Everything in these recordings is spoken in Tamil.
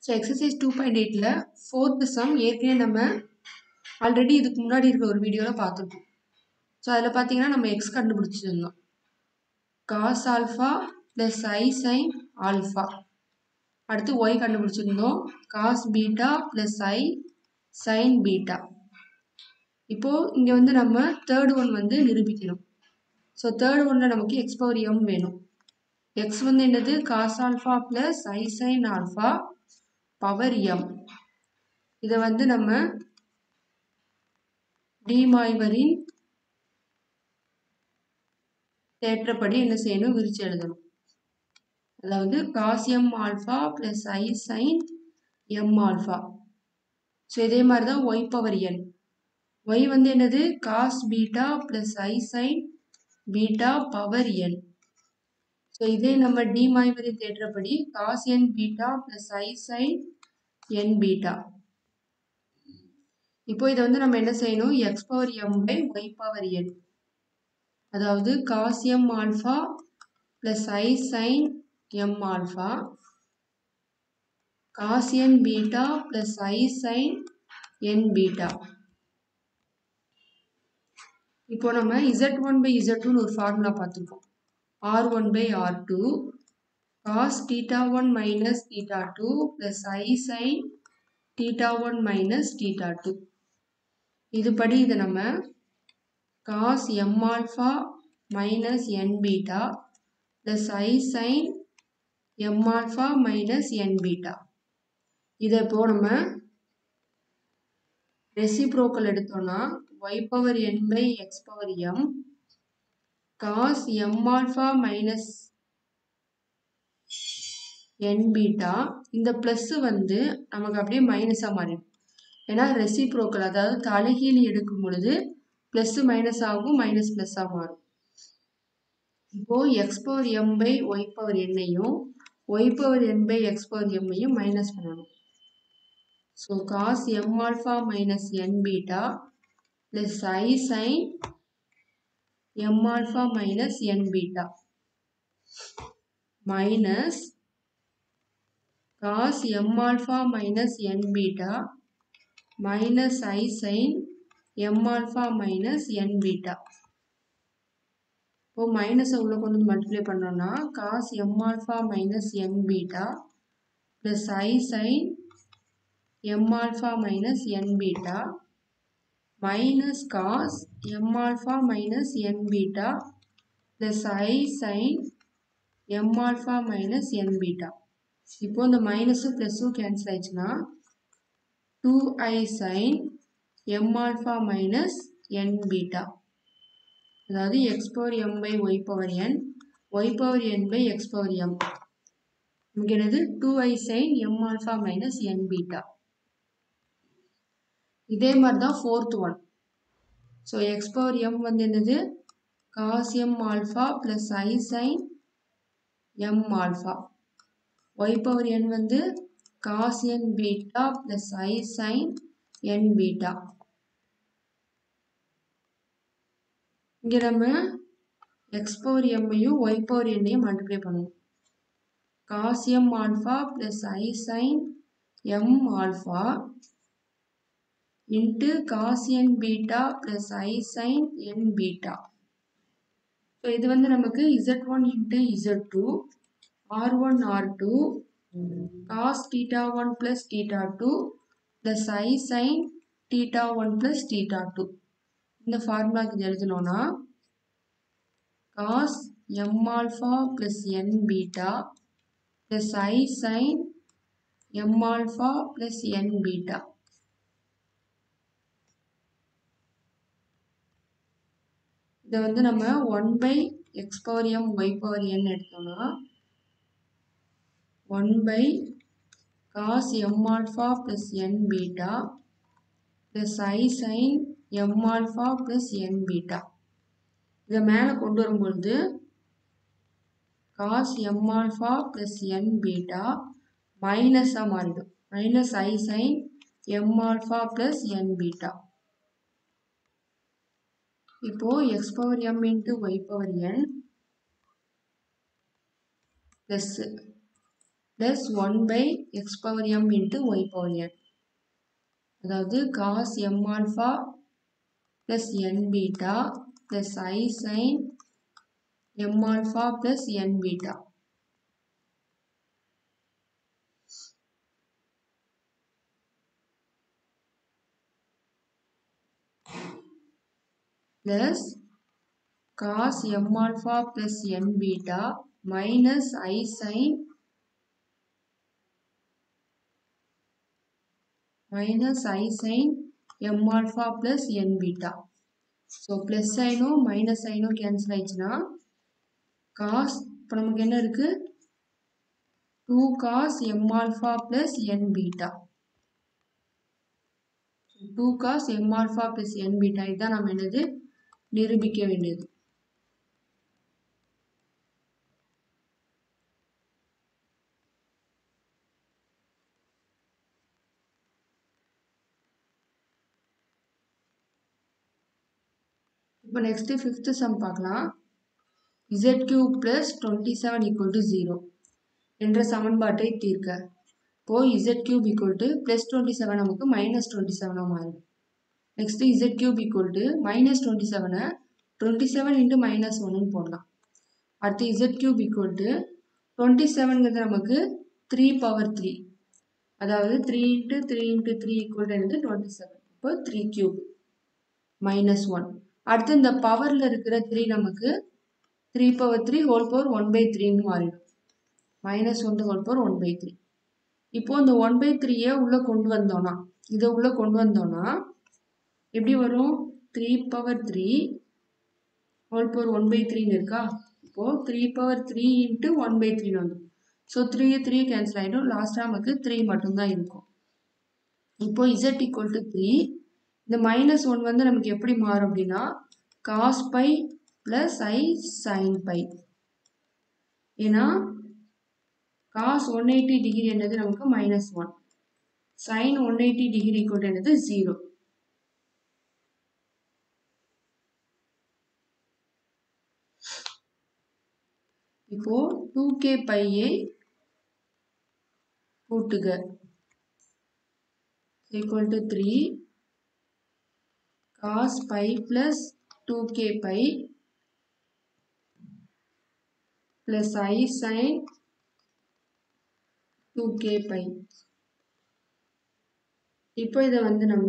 ஸோ எக்ஸசைஸ் டூ பாயிண்ட் எயிட்டில் ஃபோர்த்து சம் ஏற்கனவே நம்ம ஆல்ரெடி இதுக்கு முன்னாடி இருக்கிற ஒரு வீடியோவில் பார்த்துருக்கோம் ஸோ அதில் பார்த்தீங்கன்னா நம்ம எக்ஸ் கண்டுபிடிச்சிருந்தோம் cos alpha plus i sine alpha அடுத்து ஒய் கண்டுபிடிச்சிருந்தோம் cos beta plus i sine beta இப்போது இங்கே வந்து நம்ம தேர்ட் ஒன் வந்து நிரூபிக்கணும் ஸோ தேர்ட் ஒன்னில் நமக்கு எக்ஸ் பவர் எம் வேணும் எக்ஸ் வந்து என்னது cos alpha plus i sine alpha power m இதை வந்து நம்ம டிமாய்வரின் தேற்றப்படி என்ன செய்யணும் விரிச்சு எழுதணும் அதாவது cos m alpha plus i sine m alpha so இதே மாதிரி தான் ஒய் பவர் என் ஒய் வந்து என்னது cos beta plus i sine beta power n so இதே நம்ம டிமாய்வரி தேற்றப்படி cos n beta plus i sine n beta இப்போ இதை வந்து நம்ம என்ன செய்யணும் x power m by y power n அதாவது cos m alpha plus i sine m alpha cos n beta plus i sine n beta இப்போ நம்ம இசட் ஒன் பை இசட் டூன்னு ஒரு ஃபார்முலா பார்த்துருக்கோம் r one by r two cos theta one minus theta two plus i sine theta one minus theta two இதுபடி இதை நம்ம cos m alpha minus n beta plus i sine m alpha minus n beta இதை இப்போ நம்ம ரெசிப்ரோக்கல் எடுத்தோம்னா y power n by x power m cos m alpha minus n beta இந்த ப்ளஸ் வந்து நமக்கு அப்படியே மைனஸாக மாறிடும் ஏன்னா ரெசிப்ரோக்கல் அதாவது தலைகீழ் எடுக்கும் பொழுது ப்ளஸ் மைனஸ் ஆகும் மைனஸ் ப்ளஸ்ஸாக மாறும் இப்போது x power m by y power என்னையும் y power n by x power எம்மையும் மைனஸ் பண்ணணும் so cos m alpha minus n beta plus i sine m alpha minus n beta minus cos m alpha minus n beta minus i sine m alpha minus n beta இப்போ மைனஸை உள்ள கொண்டு வந்து மல்டிப்ளை பண்ணோம்னா cos m alpha minus n beta plus i sine m alpha minus n beta minus cos m alpha minus n beta plus i sine m alpha minus n beta இப்போ இந்த மைனஸும் ப்ளஸ்ஸும் கேன்சல் ஆயிடுச்சுன்னா two i sine m alpha minus n beta அதாவது x power m by y power n y power n by x power m இங்கே என்னது two i sine m alpha minus n beta இதே மாதிரி தான் fourth one so x power m வந்து என்னது cos m alpha plus i sine m alpha y power n வந்து cos n beta plus i sine n beta இங்கே நம்ம எக்ஸ் பவர் எம்மையும் ஒய் பவர் என்னையும் மல்டிப்ளை பண்ணணும் cos m alpha plus i sine m alpha into cos n beta plus i sine n beta so இது வந்து நமக்கு z one into z two r one r two cos theta one plus theta two plus i sine theta one plus theta two இந்த ஃபார்முலாக்கு இது எழுதணும்னா cos m alpha plus n beta plus i sine m alpha plus n beta இதை வந்து நம்ம one by x power m y power n எடுத்தோம்னா one by cos m alpha plus n beta plus i sine m alpha plus n beta இதை மேலே கொண்டு வரும்பொழுது cos m alpha plus n beta மைனஸாக மாறிடும் minus i sine m alpha plus n beta இப்போது x power m into y power n plus plus one by x power m into y power n அதாவது cos m alpha plus n beta plus i sine m alpha plus n beta plus cos m alpha plus n beta minus i sin minus i sin m alpha plus n beta. So plus சைனும் மைனஸ் சைனும் கேன்சல் ஆயிடுச்சுன்னா காஸ் இப்போ நமக்கு என்ன இருக்கு two cos m alpha plus n beta two cos m alpha plus n beta இதுதான் நம்ம என்னது நிரூபிக்க வேண்டியது இப்போ நெக்ஸ்ட் ஃபிஃப்த் சம் பார்க்கலாம் z cube plus twenty seven equal to zero என்ற சமன்பாட்டை தீர்க்க இப்போ z cube equal to plus twenty seven நமக்கு மைனஸ் டுவெண்ட்டி செவனாக மாறும் next z cube equal to minus twenty செவனை டுவெண்ட்டி செவன் இன்ட்டு மைனஸ் ஒன்னு போடலாம் அடுத்து z cube equal to twenty செவனுங்கிறது நமக்கு த்ரீ பவர் த்ரீ அதாவது three into three into three equal to twenty seven இப்போ த்ரீ கியூப் மைனஸ் ஒன் அடுத்து இந்த பவரில் இருக்கிற த்ரீ நமக்கு three power three whole power one by த்ரீன்னு மாறிடும் minus one whole power one by three இப்போ இந்த ஒன் பை த்ரீயை உள்ளே கொண்டு வந்தோன்னா இதை உள்ளே கொண்டு வந்தோன்னா எப்படி வரும் three power three whole power one by த்ரீன்னு இருக்கா இப்போது three power three into one by த்ரீன்னு வந்துடும் ஸோ த்ரீ த்ரீ கேன்சல் ஆகிடும் லாஸ்ட்டாக நமக்கு த்ரீ மட்டும்தான் இருக்கும் இப்போ இசட் ஈக்குவல் டு த்ரீ இந்த மைனஸ் ஒன் வந்து நமக்கு எப்படி மாறும் அப்படின்னா cos pi plus i sine pi ஏன்னா காஸ் ஒன் எயிட்டி டிகிரி என்னது நமக்கு minus one sine one eighty degree equal என்னது ஜீரோ இப்போ டூ கே பையை கூட்டுக equal to 3 cos pi plus 2k pi plus i sin 2k pi இப்போ இதை வந்து நம்ம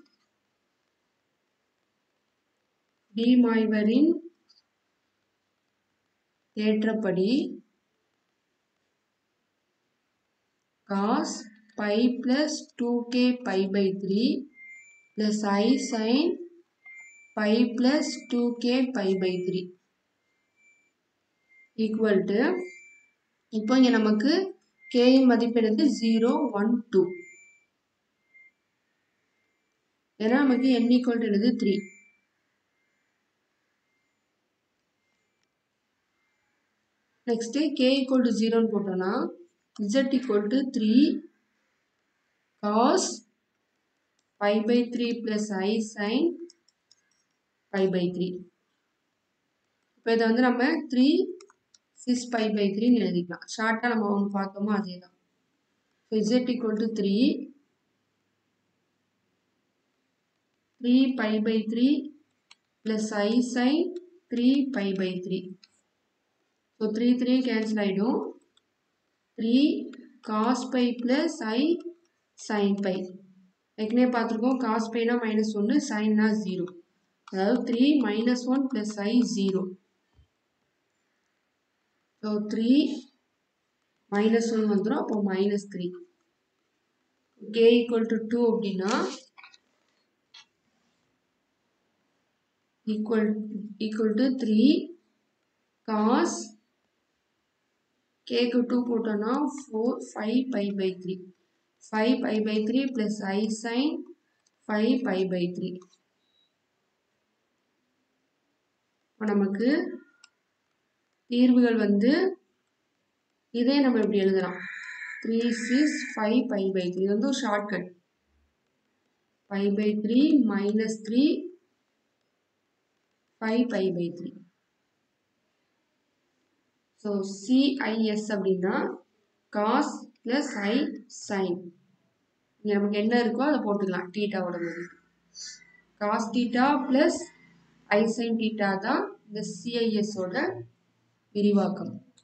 டி மாய்வரின் தேற்றப்படி cos pi plus 2k pi by 3 plus i sin pi plus 2k pi by 3 equal to இப்போ இங்கே நமக்கு k இன் மதிப்பு என்னது ஜீரோ ஒன் டூ ஏன்னா நமக்கு n equal to என்னது three next k equal to ஜீரோன்னு போட்டோம்னா z equal to three cos pi by 3 plus i sin pi by 3 இப்போ இதை வந்து நம்ம த்ரீ சிக்ஸ் பை பை த்ரீன்னு எழுதிக்கலாம் ஷார்ட்டாக நம்ம ஒன்று பார்த்தோமோ அதே தான் so z equal to three three pi by three plus i sine three pi by three so three three cancel ஆகிடும் three cos pi plus i sine pi ஏற்கனவே பார்த்துருக்கோம் காஸ் பைனா மைனஸ் ஒன்று சைன்னா ஜீரோ அதாவது three minus one plus i zero so three minus one வந்துடும் அப்போ minus three k equal to two அப்படின்னா equal equal to three cos கேக்கு டூ போட்டோன்னா four five pi by three five pi by three plus i sine five pi by three இப்போ நமக்கு தீர்வுகள் வந்து இதே நம்ம இப்படி எழுதலாம் த்ரீ சிக்ஸ் ஃபைவ் பை பை த்ரீ இது வந்து ஒரு shortcut pi by three minus three five pi by three so cis அப்படின்னா காஸ் ப்ளஸ் ஐ சைன் இங்கே நமக்கு என்ன இருக்கோ அதை போட்டுக்கலாம் டீட்டாவோட மதிப்பு cos theta plus i sine theta தான் இந்த சிஐஎஸோட விரிவாக்கம்